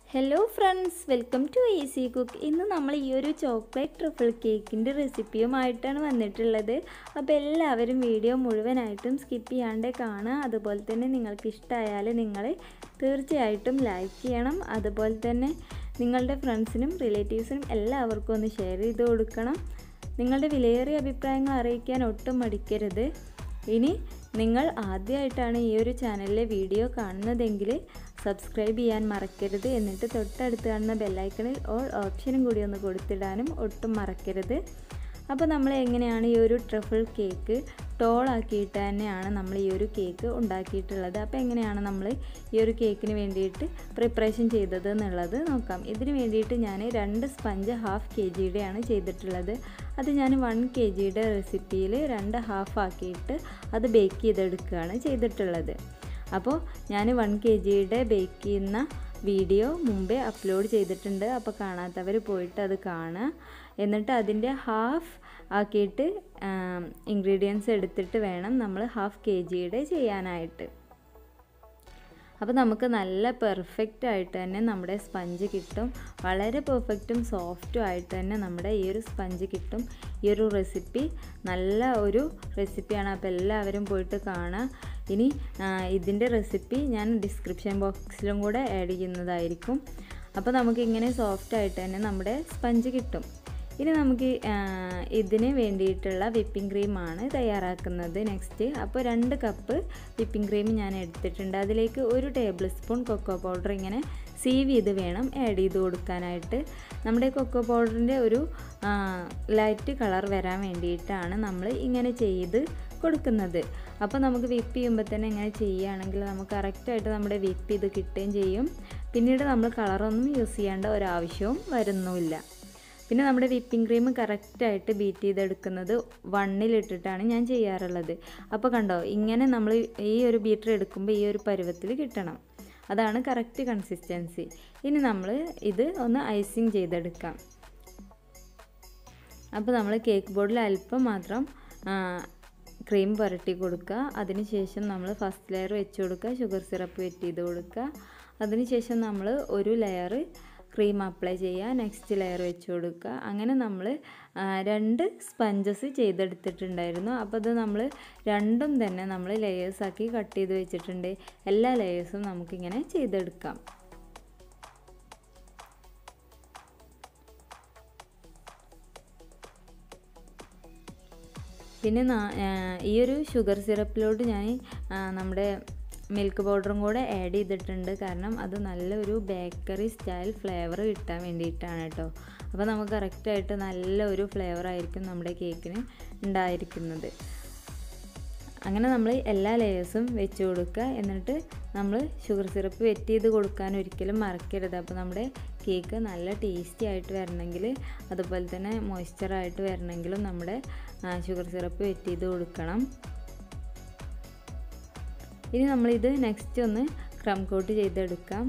hello friends welcome to easy cook ഇന്ന് നമ്മൾ ഈ ഒരു ചോക്ലേറ്റ് ട്രിപ്പിൾ കേക്കിൻ്റെ റെസിപ്പിയുമായിട്ടാണ് വന്നിട്ടുള്ളത് അപ്പോൾ എല്ലാവരും വീഡിയോ മുഴുവനായിട്ടും സ്കിപ്പ് ചെയ്യാണ്ട് കാണുക അതുപോലെ തന്നെ നിങ്ങൾക്ക് ഇഷ്ടമായാൽ നിങ്ങൾ തീർച്ചയായിട്ടും ലൈക്ക് ചെയ്യണം അതുപോലെ തന്നെ നിങ്ങളുടെ ഫ്രണ്ട്സിനും റിലേറ്റീവ്സിനും എല്ലാവർക്കും ഒന്ന് ഷെയർ ചെയ്ത് കൊടുക്കണം നിങ്ങളുടെ വിലയേറിയ അഭിപ്രായങ്ങൾ അറിയിക്കാൻ ഒട്ടും മടിക്കരുത് ഇനി നിങ്ങൾ ആദ്യമായിട്ടാണ് ഈ ഒരു ചാനലിലെ വീഡിയോ കാണുന്നതെങ്കിൽ സബ്സ്ക്രൈബ് ചെയ്യാൻ മറക്കരുത് എന്നിട്ട് തൊട്ടടുത്ത് കാണുന്ന ബെല്ലൈക്കണിൽ ഓൾ ഓപ്ഷനും കൂടി ഒന്ന് കൊടുത്തിടാനും ഒട്ടും മറക്കരുത് അപ്പോൾ നമ്മൾ എങ്ങനെയാണ് ഈ ഒരു ട്രഫിൾ കേക്ക് ടോളാക്കിയിട്ട് തന്നെയാണ് നമ്മൾ ഈ ഒരു കേക്ക് ഉണ്ടാക്കിയിട്ടുള്ളത് അപ്പോൾ എങ്ങനെയാണ് നമ്മൾ ഈ ഒരു കേക്കിന് വേണ്ടിയിട്ട് പ്രിപ്പറേഷൻ ചെയ്തത് എന്നുള്ളത് നോക്കാം ഇതിന് വേണ്ടിയിട്ട് ഞാൻ രണ്ട് സ്പഞ്ച് ഹാഫ് കെ ജിയുടെയാണ് ചെയ്തിട്ടുള്ളത് അത് ഞാൻ വൺ കെ ജിയുടെ റെസിപ്പിയിൽ രണ്ട് ഹാഫ് ആക്കിയിട്ട് അത് ബേക്ക് ചെയ്തെടുക്കുകയാണ് ചെയ്തിട്ടുള്ളത് അപ്പോൾ ഞാൻ വൺ കെ ജിയുടെ ബേക്ക് ചെയ്യുന്ന വീഡിയോ മുമ്പേ അപ്ലോഡ് ചെയ്തിട്ടുണ്ട് അപ്പോൾ കാണാത്തവർ പോയിട്ട് അത് കാണുക എന്നിട്ട് അതിൻ്റെ ഹാഫ് ആക്കിയിട്ട് ഇൻഗ്രീഡിയൻസ് എടുത്തിട്ട് വേണം നമ്മൾ ഹാഫ് കെ ജിയുടെ ചെയ്യാനായിട്ട് അപ്പോൾ നമുക്ക് നല്ല പെർഫെക്റ്റ് ആയിട്ട് തന്നെ നമ്മുടെ സ്പഞ്ച് കിട്ടും വളരെ പെർഫെക്റ്റും സോഫ്റ്റും ആയിട്ട് തന്നെ നമ്മുടെ ഈ ഒരു സ്പഞ്ച് കിട്ടും ഈ ഒരു റെസിപ്പി നല്ല ഒരു റെസിപ്പിയാണ് അപ്പോൾ എല്ലാവരും പോയിട്ട് കാണുക ഇനി ഇതിൻ്റെ റെസിപ്പി ഞാൻ ഡിസ്ക്രിപ്ഷൻ ബോക്സിലും കൂടെ ആഡ് ചെയ്യുന്നതായിരിക്കും അപ്പോൾ നമുക്ക് ഇങ്ങനെ സോഫ്റ്റ് ആയിട്ട് തന്നെ നമ്മുടെ സ്പഞ്ച് കിട്ടും ഇനി നമുക്ക് ഇതിന് വേണ്ടിയിട്ടുള്ള വിപ്പിംഗ് ക്രീമാണ് തയ്യാറാക്കുന്നത് നെക്സ്റ്റ് അപ്പോൾ രണ്ട് കപ്പ് വിപ്പിംഗ് ക്രീം ഞാൻ എടുത്തിട്ടുണ്ട് അതിലേക്ക് ഒരു ടേബിൾ സ്പൂൺ കൊക്കോ പൗഡർ ഇങ്ങനെ സീവ് ചെയ്ത് വേണം ആഡ് ചെയ്ത് കൊടുക്കാനായിട്ട് നമ്മുടെ കൊക്കോ പൗഡറിൻ്റെ ഒരു ലൈറ്റ് കളർ വരാൻ വേണ്ടിയിട്ടാണ് നമ്മൾ ഇങ്ങനെ ചെയ്ത് കൊടുക്കുന്നത് അപ്പോൾ നമുക്ക് വിപ്പ് ചെയ്യുമ്പോൾ തന്നെ ഇങ്ങനെ ചെയ്യുകയാണെങ്കിൽ നമുക്ക് കറക്റ്റായിട്ട് നമ്മുടെ വിപ്പ് ചെയ്ത് കിട്ടുകയും ചെയ്യും പിന്നീട് നമ്മൾ കളറൊന്നും യൂസ് ചെയ്യേണ്ട ഒരാവശ്യവും വരുന്നുമില്ല പിന്നെ നമ്മുടെ വിപ്പിംഗ് ക്രീം കറക്റ്റായിട്ട് ബീറ്റ് ചെയ്തെടുക്കുന്നത് വണ്ണിലിട്ടിട്ടാണ് ഞാൻ ചെയ്യാറുള്ളത് അപ്പോൾ കണ്ടോ ഇങ്ങനെ നമ്മൾ ഈ ഒരു ബീറ്റർ എടുക്കുമ്പോൾ ഈ ഒരു പരുവത്തിൽ കിട്ടണം അതാണ് കറക്റ്റ് കൺസിസ്റ്റൻസി ഇനി നമ്മൾ ഇത് ഒന്ന് ഐസിങ് ചെയ്തെടുക്കാം അപ്പോൾ നമ്മൾ കേക്ക് ബോർഡിൽ അല്പം മാത്രം ക്രീം പുരട്ടി കൊടുക്കുക അതിനുശേഷം നമ്മൾ ഫസ്റ്റ് ലെയർ വെച്ച് കൊടുക്കുക ഷുഗർ സിറപ്പ് വെറ്റ് ചെയ്ത് കൊടുക്കുക അതിനുശേഷം നമ്മൾ ഒരു ലെയർ ക്രീം അപ്ലൈ ചെയ്യുക നെക്സ്റ്റ് ലെയർ വെച്ച് കൊടുക്കുക അങ്ങനെ നമ്മൾ രണ്ട് സ്പഞ്ചസ് ചെയ്തെടുത്തിട്ടുണ്ടായിരുന്നു അപ്പോൾ അത് നമ്മൾ രണ്ടും തന്നെ നമ്മൾ ലെയേഴ്സാക്കി കട്ട് ചെയ്ത് വെച്ചിട്ടുണ്ട് എല്ലാ ലെയേഴ്സും നമുക്കിങ്ങനെ ചെയ്തെടുക്കാം പിന്നെ ഈ ഒരു ഷുഗർ സിറപ്പിലോട്ട് ഞാൻ നമ്മുടെ മിൽക്ക് പൗഡറും കൂടെ ആഡ് ചെയ്തിട്ടുണ്ട് കാരണം അത് നല്ലൊരു ബേക്കറി സ്റ്റൈൽ ഫ്ലേവർ കിട്ടാൻ വേണ്ടിയിട്ടാണ് കേട്ടോ അപ്പോൾ നമുക്ക് കറക്റ്റായിട്ട് നല്ല ഒരു ഫ്ലേവർ ആയിരിക്കും നമ്മുടെ കേക്കിന് ഉണ്ടായിരിക്കുന്നത് അങ്ങനെ നമ്മൾ എല്ലാ ലെയേഴ്സും വെച്ച് കൊടുക്കുക എന്നിട്ട് നമ്മൾ ഷുഗർ സിറപ്പ് വെറ്റ് ചെയ്ത് കൊടുക്കാൻ ഒരിക്കലും മറക്കരുത് അപ്പോൾ നമ്മുടെ കേക്ക് നല്ല ടേസ്റ്റി ആയിട്ട് വരണമെങ്കിൽ അതുപോലെ തന്നെ മോയ്സ്ചറായിട്ട് വരണമെങ്കിലും നമ്മുടെ ഷുഗർ സിറപ്പ് വെറ്റ് ചെയ്ത് കൊടുക്കണം ഇനി നമ്മളിത് നെക്സ്റ്റ് ഒന്ന് ക്രം കോട്ട് ചെയ്തെടുക്കാം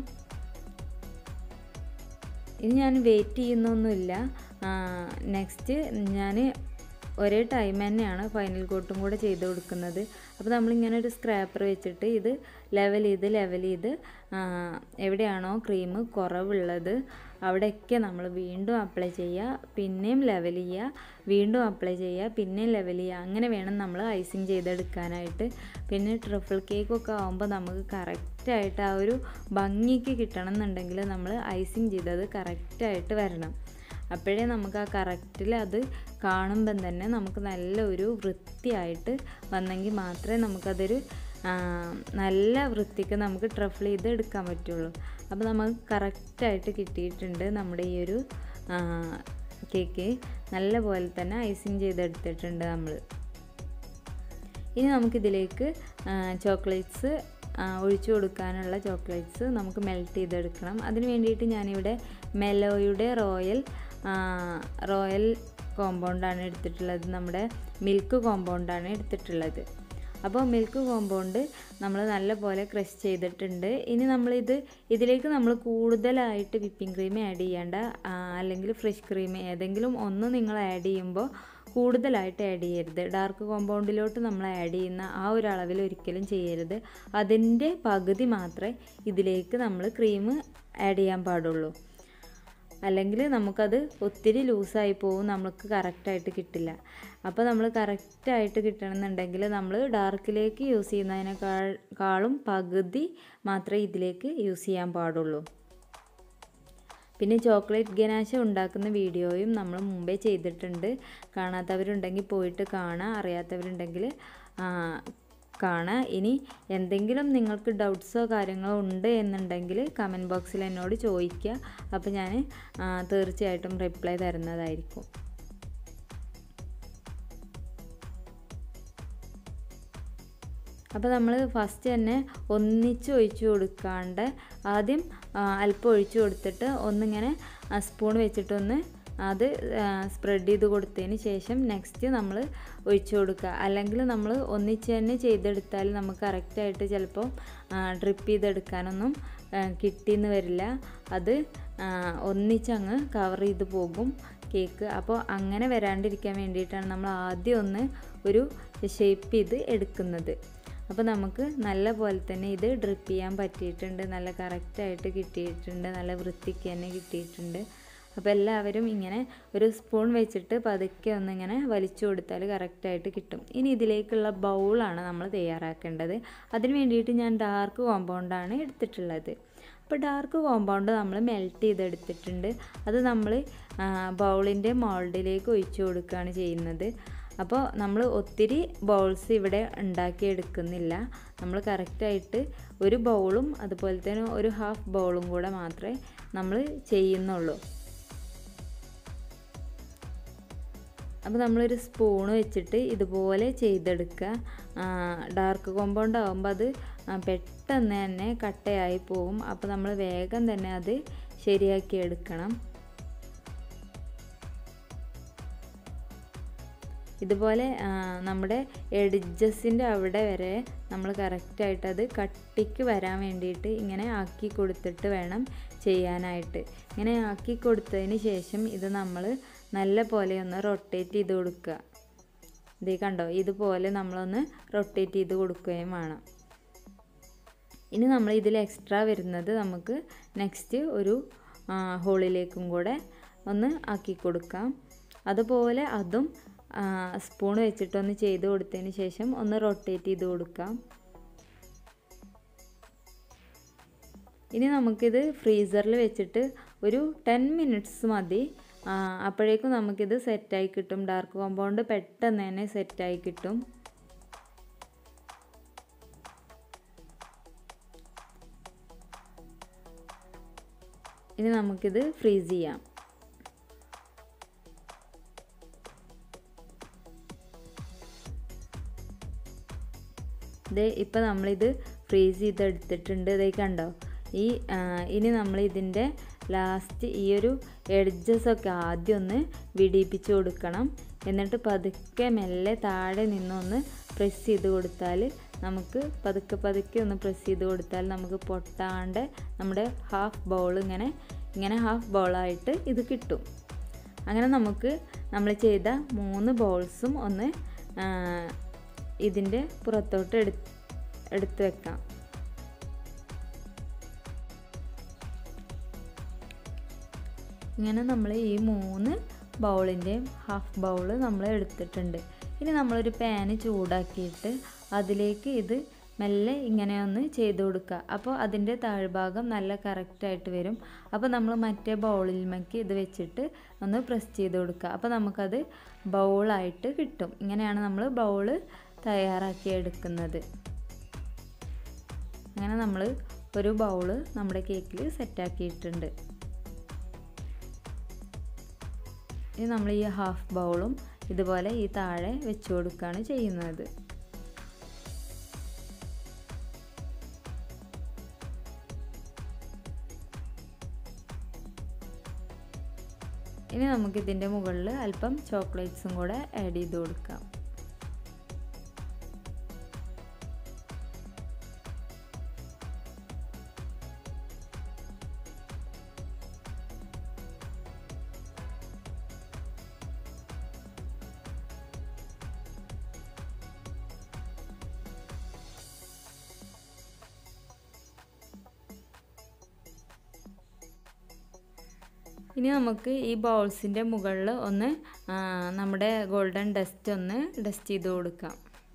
ഇനി ഞാൻ വെയിറ്റ് ചെയ്യുന്നൊന്നുമില്ല നെക്സ്റ്റ് ഞാൻ ഒരേ ടൈം തന്നെയാണ് ഫൈനൽ കോട്ടും കൂടെ ചെയ്ത് കൊടുക്കുന്നത് അപ്പോൾ നമ്മളിങ്ങനെ ഒരു സ്ക്രാപ്പർ വെച്ചിട്ട് ഇത് ലെവൽ ചെയ്ത് ലെവൽ ചെയ്ത് എവിടെയാണോ ക്രീം കുറവുള്ളത് അവിടെയൊക്കെ നമ്മൾ വീണ്ടും അപ്ലൈ ചെയ്യുക പിന്നെയും ലെവൽ ചെയ്യുക വീണ്ടും അപ്ലൈ ചെയ്യുക പിന്നെയും ലെവൽ ചെയ്യുക അങ്ങനെ വേണം നമ്മൾ ഐസിങ് ചെയ്തെടുക്കാനായിട്ട് പിന്നെ ട്രിപ്പിൾ കേക്കൊക്കെ ആകുമ്പോൾ നമുക്ക് കറക്റ്റായിട്ട് ആ ഒരു ഭംഗിക്ക് കിട്ടണം എന്നുണ്ടെങ്കിൽ നമ്മൾ ഐസിങ് ചെയ്തത് കറക്റ്റായിട്ട് വരണം അപ്പോഴേ നമുക്ക് ആ കറക്റ്റിൽ അത് കാണുമ്പം തന്നെ നമുക്ക് നല്ല ഒരു വൃത്തിയായിട്ട് വന്നെങ്കിൽ മാത്രമേ നമുക്കതൊരു നല്ല വൃത്തിക്ക് നമുക്ക് ട്രഫിൾ ചെയ്ത് എടുക്കാൻ പറ്റുള്ളൂ അപ്പോൾ നമുക്ക് കറക്റ്റായിട്ട് കിട്ടിയിട്ടുണ്ട് നമ്മുടെ ഈ ഒരു കേക്ക് നല്ല പോലെ തന്നെ ഐസിങ് ചെയ്തെടുത്തിട്ടുണ്ട് നമ്മൾ ഇനി നമുക്കിതിലേക്ക് ചോക്ലേറ്റ്സ് ഒഴിച്ചു കൊടുക്കാനുള്ള ചോക്ലേറ്റ്സ് നമുക്ക് മെൽറ്റ് ചെയ്തെടുക്കണം അതിന് വേണ്ടിയിട്ട് ഞാനിവിടെ മെലോയുടെ റോയൽ റോയൽ കോമ്പൗണ്ടാണ് എടുത്തിട്ടുള്ളത് നമ്മുടെ മിൽക്ക് കോമ്പൗണ്ടാണ് എടുത്തിട്ടുള്ളത് അപ്പോൾ മിൽക്ക് കോമ്പൗണ്ട് നമ്മൾ നല്ലപോലെ ക്രഷ് ചെയ്തിട്ടുണ്ട് ഇനി നമ്മളിത് ഇതിലേക്ക് നമ്മൾ കൂടുതലായിട്ട് വിപ്പിംഗ് ക്രീം ആഡ് ചെയ്യേണ്ട അല്ലെങ്കിൽ ഫ്രഷ് ക്രീം ഏതെങ്കിലും ഒന്ന് നിങ്ങൾ ആഡ് ചെയ്യുമ്പോൾ കൂടുതലായിട്ട് ആഡ് ചെയ്യരുത് ഡാർക്ക് കോമ്പൗണ്ടിലോട്ട് നമ്മൾ ആഡ് ചെയ്യുന്ന ആ ഒരു അളവിൽ ഒരിക്കലും ചെയ്യരുത് അതിൻ്റെ പകുതി മാത്രമേ ഇതിലേക്ക് നമ്മൾ ക്രീം ആഡ് ചെയ്യാൻ പാടുള്ളൂ അല്ലെങ്കിൽ നമുക്കത് ഒത്തിരി ലൂസായി പോകും നമുക്ക് കറക്റ്റായിട്ട് കിട്ടില്ല അപ്പോൾ നമ്മൾ കറക്റ്റായിട്ട് കിട്ടണമെന്നുണ്ടെങ്കിൽ നമ്മൾ ഡാർക്കിലേക്ക് യൂസ് ചെയ്യുന്നതിനേക്കാളും പകുതി മാത്രമേ ഇതിലേക്ക് യൂസ് ചെയ്യാൻ പാടുള്ളൂ പിന്നെ ചോക്ലേറ്റ് ഗനാശ ഉണ്ടാക്കുന്ന വീഡിയോയും നമ്മൾ മുമ്പേ ചെയ്തിട്ടുണ്ട് കാണാത്തവരുണ്ടെങ്കിൽ പോയിട്ട് കാണാം അറിയാത്തവരുണ്ടെങ്കിൽ കാണാം ഇനി എന്തെങ്കിലും നിങ്ങൾക്ക് ഡൗട്ട്സോ കാര്യങ്ങളോ ഉണ്ട് എന്നുണ്ടെങ്കിൽ കമൻറ്റ് ബോക്സിൽ എന്നോട് ചോദിക്കുക അപ്പോൾ ഞാൻ തീർച്ചയായിട്ടും റിപ്ലൈ തരുന്നതായിരിക്കും അപ്പോൾ നമ്മൾ ഫസ്റ്റ് തന്നെ ഒന്നിച്ച് ഒഴിച്ചു കൊടുക്കാണ്ട് ആദ്യം അല്പം ഒഴിച്ചു കൊടുത്തിട്ട് ഒന്നിങ്ങനെ സ്പൂൺ വെച്ചിട്ടൊന്ന് അത് സ്പ്രെഡ് ചെയ്ത് കൊടുത്തതിന് ശേഷം നെക്സ്റ്റ് നമ്മൾ ഒഴിച്ചു കൊടുക്കുക അല്ലെങ്കിൽ നമ്മൾ ഒന്നിച്ച് തന്നെ ചെയ്തെടുത്താൽ നമുക്ക് കറക്റ്റായിട്ട് ചിലപ്പോൾ ഡ്രിപ്പ് ചെയ്തെടുക്കാനൊന്നും കിട്ടിയെന്ന് വരില്ല അത് ഒന്നിച്ചങ്ങ് കവർ ചെയ്ത് പോകും കേക്ക് അപ്പോൾ അങ്ങനെ വരാണ്ടിരിക്കാൻ വേണ്ടിയിട്ടാണ് നമ്മൾ ആദ്യം ഒന്ന് ഒരു ഷേപ്പ് ചെയ്ത് എടുക്കുന്നത് അപ്പോൾ നമുക്ക് നല്ല പോലെ തന്നെ ഇത് ഡ്രിപ്പ് ചെയ്യാൻ പറ്റിയിട്ടുണ്ട് നല്ല കറക്റ്റായിട്ട് കിട്ടിയിട്ടുണ്ട് നല്ല വൃത്തിക്ക് തന്നെ കിട്ടിയിട്ടുണ്ട് അപ്പോൾ എല്ലാവരും ഇങ്ങനെ ഒരു സ്പൂൺ വെച്ചിട്ട് പതുക്കെ ഒന്നിങ്ങനെ വലിച്ചു കൊടുത്താൽ കറക്റ്റായിട്ട് കിട്ടും ഇനി ഇതിലേക്കുള്ള ബൗളാണ് നമ്മൾ തയ്യാറാക്കേണ്ടത് അതിന് വേണ്ടിയിട്ട് ഞാൻ ഡാർക്ക് കോമ്പൗണ്ടാണ് എടുത്തിട്ടുള്ളത് അപ്പോൾ ഡാർക്ക് കോമ്പൗണ്ട് നമ്മൾ മെൽറ്റ് ചെയ്തെടുത്തിട്ടുണ്ട് അത് നമ്മൾ ബൗളിൻ്റെ മോൾഡിലേക്ക് ഒഴിച്ചു കൊടുക്കുകയാണ് ചെയ്യുന്നത് അപ്പോൾ നമ്മൾ ഒത്തിരി ബൗൾസ് ഇവിടെ ഉണ്ടാക്കിയെടുക്കുന്നില്ല നമ്മൾ കറക്റ്റായിട്ട് ഒരു ബൗളും അതുപോലെ തന്നെ ഒരു ഹാഫ് ബൗളും കൂടെ മാത്രമേ നമ്മൾ ചെയ്യുന്നുള്ളൂ അപ്പോൾ നമ്മളൊരു സ്പൂണ് വെച്ചിട്ട് ഇതുപോലെ ചെയ്തെടുക്കുക ഡാർക്ക് കോമ്പൗണ്ട് ആകുമ്പോൾ അത് പെട്ടെന്ന് തന്നെ കട്ടയായി പോകും അപ്പോൾ നമ്മൾ വേഗം തന്നെ അത് ശരിയാക്കി എടുക്കണം ഇതുപോലെ നമ്മുടെ എഡിജസിൻ്റെ അവിടെ വരെ നമ്മൾ കറക്റ്റായിട്ട് അത് കട്ടിക്ക് വരാൻ വേണ്ടിയിട്ട് ഇങ്ങനെ ആക്കി കൊടുത്തിട്ട് വേണം ചെയ്യാനായിട്ട് ഇങ്ങനെ ആക്കി കൊടുത്തതിന് ശേഷം ഇത് നമ്മൾ നല്ല പോലെ ഒന്ന് റൊട്ടേറ്റ് ചെയ്ത് കൊടുക്കുക ഇതേ കണ്ടോ ഇതുപോലെ നമ്മളൊന്ന് റൊട്ടേറ്റ് ചെയ്ത് കൊടുക്കുകയും വേണം ഇനി നമ്മൾ ഇതിൽ എക്സ്ട്രാ വരുന്നത് നമുക്ക് നെക്സ്റ്റ് ഒരു ഹോളിലേക്കും കൂടെ ഒന്ന് ആക്കി കൊടുക്കാം അതുപോലെ അതും സ്പൂൺ വെച്ചിട്ടൊന്ന് ചെയ്ത് കൊടുത്തതിന് ശേഷം ഒന്ന് റൊട്ടേറ്റ് ചെയ്ത് കൊടുക്കാം ഇനി നമുക്കിത് ഫ്രീസറിൽ വെച്ചിട്ട് ഒരു ടെൻ മിനിറ്റ്സ് മതി അപ്പോഴേക്കും നമുക്കിത് സെറ്റായി കിട്ടും ഡാർക്ക് കോമ്പൗണ്ട് പെട്ടെന്ന് തന്നെ സെറ്റായി കിട്ടും ഇനി നമുക്കിത് ഫ്രീസ് ചെയ്യാം ഇത് ഇപ്പം നമ്മളിത് ഫ്രീസ് ചെയ്തെടുത്തിട്ടുണ്ട് ഇതേ കണ്ടോ ഈ ഇനി നമ്മൾ ഇതിൻ്റെ ലാസ്റ്റ് ഈ ഒരു എഡ്ജസൊക്കെ ആദ്യം ഒന്ന് വിടിയിപ്പിച്ച് കൊടുക്കണം എന്നിട്ട് പതുക്കെ മെല്ലെ താഴെ നിന്നൊന്ന് പ്രസ് ചെയ്ത് കൊടുത്താൽ നമുക്ക് പതുക്കെ പതുക്കെ ഒന്ന് പ്രസ് ചെയ്ത് കൊടുത്താൽ നമുക്ക് പൊട്ടാണ്ട് നമ്മുടെ ഹാഫ് ബൗൾ ഇങ്ങനെ ഇങ്ങനെ ഹാഫ് ബൗളായിട്ട് ഇത് കിട്ടും അങ്ങനെ നമുക്ക് നമ്മൾ ചെയ്ത മൂന്ന് ബൗൾസും ഒന്ന് ഇതിൻ്റെ പുറത്തോട്ട് എടു എടുത്ത് വെക്കാം ഇങ്ങനെ നമ്മൾ ഈ മൂന്ന് ബൗളിൻ്റെയും ഹാഫ് ബൗൾ നമ്മൾ എടുത്തിട്ടുണ്ട് ഇനി നമ്മളൊരു പാന് ചൂടാക്കിയിട്ട് അതിലേക്ക് ഇത് മെല്ലെ ഇങ്ങനെ ഒന്ന് ചെയ്ത് കൊടുക്കുക അപ്പോൾ അതിൻ്റെ താഴ്ഭാഗം നല്ല കറക്റ്റായിട്ട് വരും അപ്പോൾ നമ്മൾ മറ്റേ ബൗളിൽമേക്ക് ഇത് വെച്ചിട്ട് ഒന്ന് പ്രസ് ചെയ്ത് കൊടുക്കുക അപ്പോൾ നമുക്കത് ബൗളായിട്ട് കിട്ടും ഇങ്ങനെയാണ് നമ്മൾ ബൗള് തയ്യാറാക്കി എടുക്കുന്നത് അങ്ങനെ നമ്മൾ ഒരു ബൗള് നമ്മുടെ കേക്കിൽ സെറ്റാക്കിയിട്ടുണ്ട് ഇനി നമ്മൾ ഈ ഹാഫ് ബൗളും ഇതുപോലെ ഈ താഴെ വെച്ച് കൊടുക്കുകയാണ് ചെയ്യുന്നത് ഇനി നമുക്കിതിൻ്റെ മുകളിൽ അല്പം ചോക്ലേറ്റ്സും കൂടെ ആഡ് ചെയ്ത് കൊടുക്കാം ഇനി നമുക്ക് ഈ ബൗൾസിൻ്റെ മുകളിൽ ഒന്ന് നമ്മുടെ ഗോൾഡൻ ഡസ്റ്റ് ഒന്ന് ഡസ്റ്റ് ചെയ്ത് കൊടുക്കാം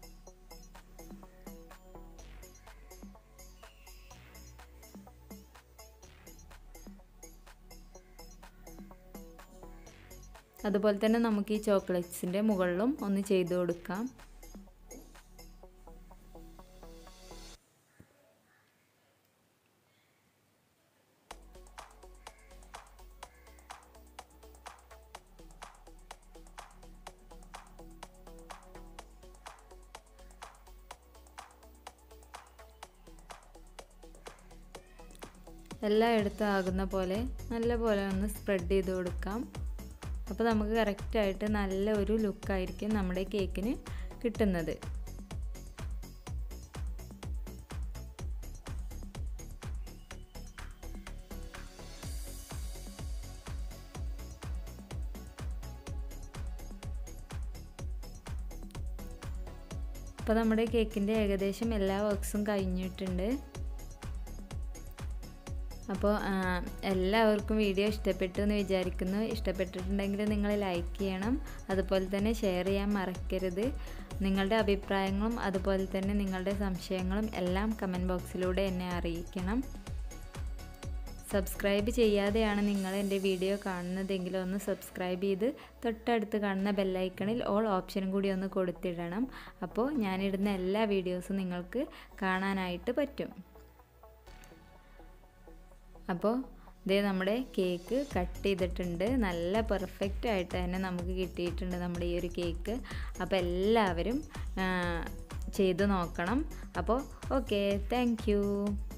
അതുപോലെ തന്നെ നമുക്ക് ഈ ചോക്ലേറ്റ്സിൻ്റെ മുകളിലും ഒന്ന് ചെയ്ത് കൊടുക്കാം എല്ലായിടത്തും ആകുന്ന പോലെ നല്ല പോലെ ഒന്ന് സ്പ്രെഡ് ചെയ്ത് കൊടുക്കാം അപ്പോൾ നമുക്ക് കറക്റ്റായിട്ട് നല്ല ഒരു ലുക്കായിരിക്കും നമ്മുടെ കേക്കിന് കിട്ടുന്നത് അപ്പോൾ നമ്മുടെ കേക്കിൻ്റെ ഏകദേശം എല്ലാ വർക്ക്സും കഴിഞ്ഞിട്ടുണ്ട് അപ്പോൾ എല്ലാവർക്കും വീഡിയോ ഇഷ്ടപ്പെട്ടു എന്ന് വിചാരിക്കുന്നു ഇഷ്ടപ്പെട്ടിട്ടുണ്ടെങ്കിൽ നിങ്ങൾ ലൈക്ക് ചെയ്യണം അതുപോലെ തന്നെ ഷെയർ ചെയ്യാൻ മറക്കരുത് നിങ്ങളുടെ അഭിപ്രായങ്ങളും അതുപോലെ തന്നെ നിങ്ങളുടെ സംശയങ്ങളും എല്ലാം കമൻറ്റ് ബോക്സിലൂടെ എന്നെ അറിയിക്കണം സബ്സ്ക്രൈബ് ചെയ്യാതെയാണ് നിങ്ങൾ എൻ്റെ വീഡിയോ കാണുന്നതെങ്കിൽ ഒന്ന് സബ്സ്ക്രൈബ് ചെയ്ത് തൊട്ടടുത്ത് കാണുന്ന ബെല്ലൈക്കണിൽ ഓൾ ഓപ്ഷനും കൂടി ഒന്ന് കൊടുത്തിടണം അപ്പോൾ ഞാനിടുന്ന എല്ലാ വീഡിയോസും നിങ്ങൾക്ക് കാണാനായിട്ട് പറ്റും അപ്പോൾ ഇതേ നമ്മുടെ കേക്ക് കട്ട് ചെയ്തിട്ടുണ്ട് നല്ല പെർഫെക്റ്റ് ആയിട്ട് തന്നെ നമുക്ക് കിട്ടിയിട്ടുണ്ട് നമ്മുടെ ഈ ഒരു കേക്ക് അപ്പോൾ എല്ലാവരും ചെയ്ത് നോക്കണം അപ്പോൾ ഓക്കെ താങ്ക്